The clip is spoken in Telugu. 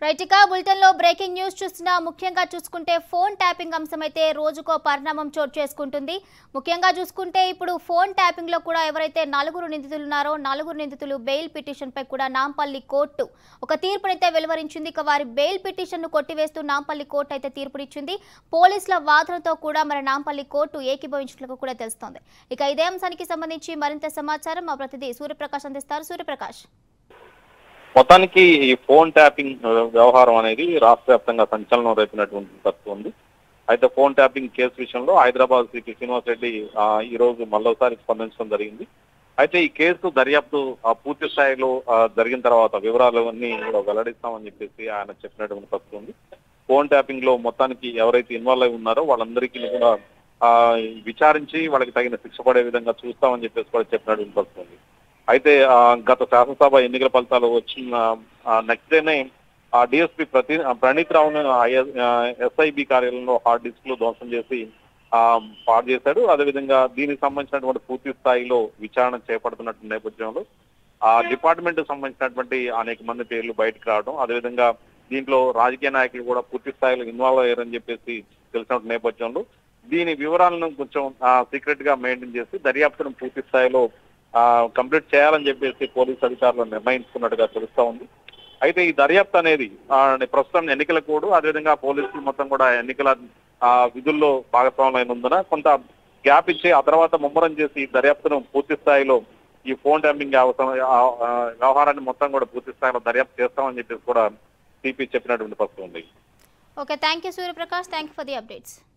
రైట్ ఇక బులెటిన్ లో బ్రేకింగ్ న్యూస్ చూస్తున్నా ముఖ్యంగా చూసుకుంటే ఫోన్ ట్యాపింగ్ అంశం అయితే రోజుకో పరిణామం చోటు చేసుకుంటుంది ముఖ్యంగా చూసుకుంటే ఇప్పుడు ఫోన్ ట్యాపింగ్ లో కూడా ఎవరైతే నలుగురు నిందితులు ఉన్నారో నలుగురు నిందితులు బెయిల్ పిటిషన్ పై కూడా నాంపల్లి కోర్టు ఒక తీర్పునైతే వెలువరించింది ఇక వారి బెయిల్ పిటిషన్ ను కొట్టివేస్తూ నాంపల్లి కోర్టు అయితే తీర్పునిచ్చింది పోలీసుల వాదనతో కూడా మరి నాంపల్లి కోర్టు ఏకీభవించినట్లు కూడా తెలుస్తోంది ఇక ఇదే అంశానికి సంబంధించి మరింత సమాచారం మా ప్రతినిధి సూర్యప్రకాష్ అందిస్తారు సూర్యప్రకాష్ మొత్తానికి ఈ ఫోన్ ట్యాపింగ్ వ్యవహారం అనేది రాష్ట్ర వ్యాప్తంగా సంచలనం రేపినటువంటి పరిస్థితి ఉంది అయితే ఫోన్ ట్యాపింగ్ కేసు విషయంలో హైదరాబాద్ సిపి శ్రీనివాస్ రెడ్డి ఆ, ఈ రోజు మళ్ళొకసారి స్పందించడం జరిగింది అయితే ఈ కేసు దర్యాప్తు ఆ, పూర్తి స్థాయిలో ఆ, జరిగిన తర్వాత వివరాలు అన్ని కూడా వెల్లడిస్తామని చెప్పేసి ఆయన చెప్పినటువంటి పరిస్థితి ఉంది ఫోన్ ట్యాపింగ్ లో మొత్తానికి ఎవరైతే ఇన్వాల్వ్ అయి ఉన్నారో వాళ్ళందరికీ కూడా ఆ, విచారించి వాళ్ళకి తగిన శిక్ష పడే విధంగా చూస్తామని చెప్పేసి కూడా చెప్పినటువంటి పరిస్థితి ఉంది అయితే ఆ, గత శాసనసభ ఎన్నికల ఫలితాలు వచ్చిన నెక్స్ట్ డేనే ఆ డిఎస్పీ ప్రతి ప్రణీత్ రావును ఎస్ఐబి కార్యాలయంలో హార్డ్ డిస్క్ లో ధ్వంసం చేసి ఆ పాడు చేశాడు అదేవిధంగా దీనికి సంబంధించినటువంటి పూర్తి స్థాయిలో విచారణ చేపడుతున్నట్టు నేపథ్యంలో ఆ డిపార్ట్మెంట్ సంబంధించినటువంటి అనేక మంది పేర్లు బయటకు రావడం అదేవిధంగా దీంట్లో రాజకీయ నాయకులు కూడా పూర్తి స్థాయిలో ఇన్వాల్వ్ అయ్యారని చెప్పేసి తెలిసిన నేపథ్యంలో దీని వివరాలను కొంచెం సీక్రెట్ గా మెయింటైన్ చేసి దర్యాప్తును పూర్తి స్థాయిలో కంప్లీట్ చేయాలని చెప్పేసి పోలీస్ అధికారులు నిర్ణయించుకున్నట్టుగా తెలుస్తా ఉంది అయితే ఈ దర్యాప్తు అనేది ఆ, ప్రస్తుతం ఎన్నికల కోడ్ అదేవిధంగా పోలీసులు మొత్తం కూడా ఎన్నికల ఆ, విధుల్లో భాగస్వాములైన ఉందన కొంత గ్యాప్ ఇచ్చి ఆ తర్వాత ముమ్మరం చేసి ఈ దర్యాప్తును పూర్తి స్థాయిలో ఈ ఫోన్ ట్యాంపింగ్ అవసరం ఆ- ఆ వ్యవహారాన్ని మొత్తం కూడా పూర్తి స్థాయిలో దర్యాప్తు చేస్తామని చెప్పేసి కూడా సిపి చెప్పినటువంటి పరిస్థితి ఉంది okay thank you Suryaprakash thank you for the updates